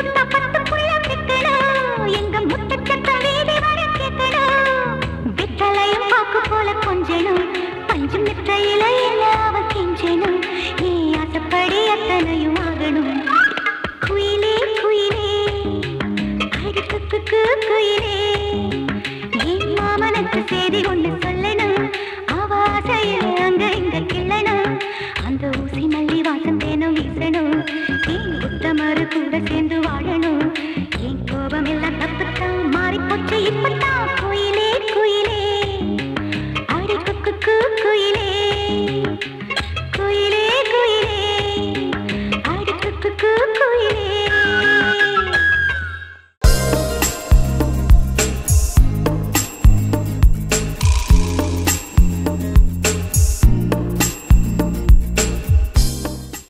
தொட்டா பட்டுக்குள்ள வைக்கணும் எங்க முத்தச்சத்த வீதி வர கேட்கணும் வெத்தலையும் பாக்கு போல கொஞ்சணும் பஞ்சு மித்தையில அவ கெஞ்சணும் நீ ஆசைப்படி அத்தனையும் ஆகணும் குயிலே குயிலே அடுக்கு குயிலே என் மாமனுக்கு செய்தி ஒண்ணு சொல்லணும் அவ ஆசையில் அங்க இங்க கிள்ளணும் அந்த ஊசி மல்லி வாசம் தேனும் வீசணும் என் உத்தமரு கூட சேர்ந்து வாழணும் என் கோபம் எல்லாம் தப்புத்தான் மாறி போச்சு இப்பத்தான் குயிலே குயிலே